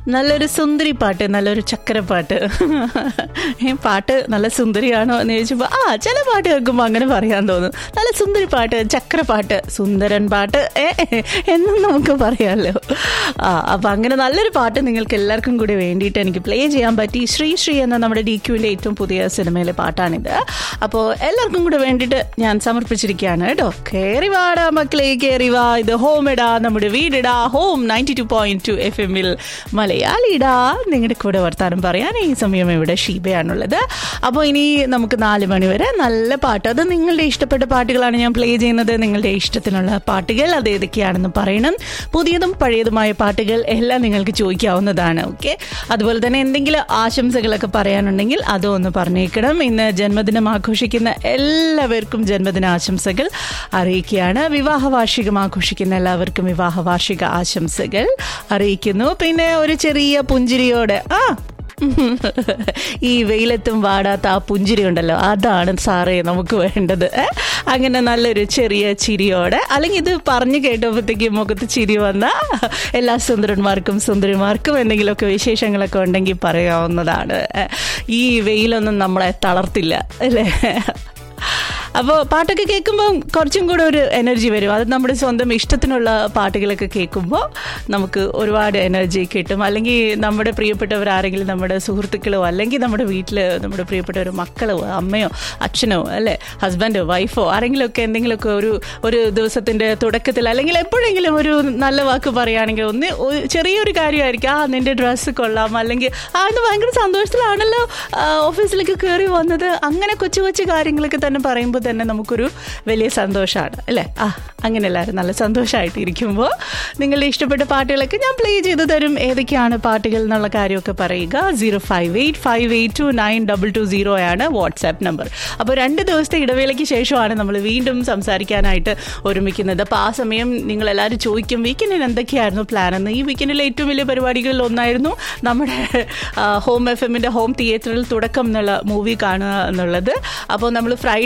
നല്ലൊരു സുന്ദരി പാട്ട് നല്ലൊരു ചക്കരപ്പാട്ട് ഈ പാട്ട് നല്ല സുന്ദരിയാണോ എന്ന് ചോദിച്ചപ്പോൾ ആ ചില പാട്ട് കേൾക്കുമ്പോൾ അങ്ങനെ പറയാൻ തോന്നും നല്ല സുന്ദരി പാട്ട് ചക്കരപ്പാട്ട് സുന്ദരൻ പാട്ട് ഏ എന്നും നമുക്ക് പറയാമല്ലോ ആ അപ്പം അങ്ങനെ നല്ലൊരു പാട്ട് നിങ്ങൾക്ക് എല്ലാവർക്കും കൂടി വേണ്ടിയിട്ട് എനിക്ക് പ്ലേ ചെയ്യാൻ പറ്റി ശ്രീ ശ്രീ എന്ന നമ്മുടെ ഡി ക്യുവിൻ്റെ ഏറ്റവും പുതിയ സിനിമയിലെ പാട്ടാണിത് അപ്പോൾ എല്ലാവർക്കും കൂടെ വേണ്ടിയിട്ട് ഞാൻ സമർപ്പിച്ചിരിക്കുകയാണ് കേട്ടോ കയറി വാടാ മക്കളെ കയറി വാ ഇത് ഹോം ഇടാ നമ്മുടെ വീടിടാ home ninety two point two F എമ്മിൽ മലയാളിടാ നിങ്ങളുടെ കൂടെ വർത്താനം പറയാൻ ഈ സമയം ഇവിടെ ഷീബയാണുള്ളത് അപ്പോൾ ഇനി നമുക്ക് നാല് മണി വരെ നല്ല പാട്ട് അത് നിങ്ങളുടെ ഇഷ്ടപ്പെട്ട പാട്ടുകളാണ് ഞാൻ പ്ലേ ചെയ്യുന്നത് നിങ്ങളുടെ ഇഷ്ടത്തിനുള്ള പാട്ടുകൾ അത് ഏതൊക്കെയാണെന്ന് പറയണം പുതിയതും പഴയതുമായ പാട്ടുകൾ എല്ലാം നിങ്ങൾക്ക് ചോദിക്കാവുന്നതാണ് ഓക്കെ അതുപോലെ തന്നെ എന്തെങ്കിലും ആശംസകളൊക്കെ പറയാനുണ്ടെങ്കിൽ അതും ഒന്ന് പറഞ്ഞേക്കണം ഇന്ന് ജന്മദിനം ആഘോഷിക്കുന്ന എല്ലാവർക്കും ജന്മദിന ആശംസകൾ അറിയിക്കുകയാണ് വിവാഹ വാർഷികം ആഘോഷിക്കുന്ന എല്ലാവർക്കും വിവാഹ വാർഷിക ആശംസകൾ അറിയിക്കുന്നു പിന്നെ ഒരു ചെറിയ പുഞ്ചിരിയോടെ ആ ഈ വെയിലത്തും വാടാത്ത ആ പുഞ്ചിരി ഉണ്ടല്ലോ അതാണ് സാറേ നമുക്ക് വേണ്ടത് ഏ? അങ്ങനെ നല്ലൊരു ചെറിയ ചിരിയോടെ അല്ലെങ്കിൽ ഇത് പറഞ്ഞു കേട്ടപ്പോഴത്തേക്കും മുഖത്ത് ചിരി വന്ന എല്ലാ സുന്ദരന്മാർക്കും സുന്ദരിമാർക്കും എന്തെങ്കിലുമൊക്കെ വിശേഷങ്ങളൊക്കെ ഉണ്ടെങ്കിൽ പറയാവുന്നതാണ് ഏ? ഈ വെയിലൊന്നും നമ്മളെ തളർത്തില്ല അല്ലേ അപ്പോൾ പാട്ടൊക്കെ കേൾക്കുമ്പോൾ കുറച്ചും കൂടെ ഒരു എനർജി വരും അത് നമ്മുടെ സ്വന്തം ഇഷ്ടത്തിനുള്ള പാട്ടുകളൊക്കെ കേൾക്കുമ്പോൾ നമുക്ക് ഒരുപാട് എനർജി കിട്ടും അല്ലെങ്കിൽ നമ്മുടെ പ്രിയപ്പെട്ടവർ ആരെങ്കിലും നമ്മുടെ സുഹൃത്തുക്കളോ അല്ലെങ്കിൽ നമ്മുടെ വീട്ടിൽ നമ്മുടെ പ്രിയപ്പെട്ട ഒരു മക്കളോ അമ്മയോ അച്ഛനോ അല്ലേ ഹസ്ബൻഡോ വൈഫോ ആരെങ്കിലുമൊക്കെ എന്തെങ്കിലുമൊക്കെ ഒരു ഒരു ദിവസത്തിൻ്റെ തുടക്കത്തിൽ അല്ലെങ്കിൽ എപ്പോഴെങ്കിലും ഒരു നല്ല വാക്ക് പറയുകയാണെങ്കിൽ ഒന്ന് ഒരു ചെറിയൊരു കാര്യമായിരിക്കും ആ നിന്റെ ഡ്രസ്സ് കൊള്ളാം അല്ലെങ്കിൽ ആ ഇന്ന് ഭയങ്കര സന്തോഷത്തിലാണല്ലോ ആ, ഓഫീസിലേക്ക് കയറി വന്നത് അങ്ങനെ കൊച്ചു കൊച്ചു കാര്യങ്ങളൊക്കെ തന്നെ പറയുമ്പോൾ തന്നെ നമുക്കൊരു വലിയ സന്തോഷമാണ് അല്ലേ ആ അങ്ങനെ എല്ലാവരും നല്ല സന്തോഷമായിട്ട് ഇരിക്കുമ്പോൾ നിങ്ങളുടെ ഇഷ്ടപ്പെട്ട പാട്ടുകളൊക്കെ ഞാൻ പ്ലേ ചെയ്ത് തരും ഏതൊക്കെയാണ് പാട്ടുകൾ എന്നുള്ള കാര്യമൊക്കെ പറയുക zero five eight five eight two nine double two zero ആണ് വാട്സാപ്പ് നമ്പർ അപ്പോൾ രണ്ട് ദിവസത്തെ ഇടവേളയ്ക്ക് ശേഷമാണ് നമ്മൾ വീണ്ടും സംസാരിക്കാനായിട്ട് ഒരുമിക്കുന്നത് അപ്പോൾ ആ സമയം നിങ്ങൾ എല്ലാവരും ചോദിക്കും വീക്കെൻഡിന് എന്തൊക്കെയായിരുന്നു പ്ലാൻ എന്ന് ഈ വീക്കെൻഡിലെ ഏറ്റവും വലിയ പരിപാടികളിൽ ഒന്നായിരുന്നു നമ്മുടെ ആ, ഹോം എഫ് എമ്മിൻ്റെ ഹോം തിയേറ്ററിൽ തുടക്കം എന്നുള്ള മൂവി കാണുക എന്നുള്ളത് അപ്പോൾ നമ്മൾ ഫ്രൈഡേ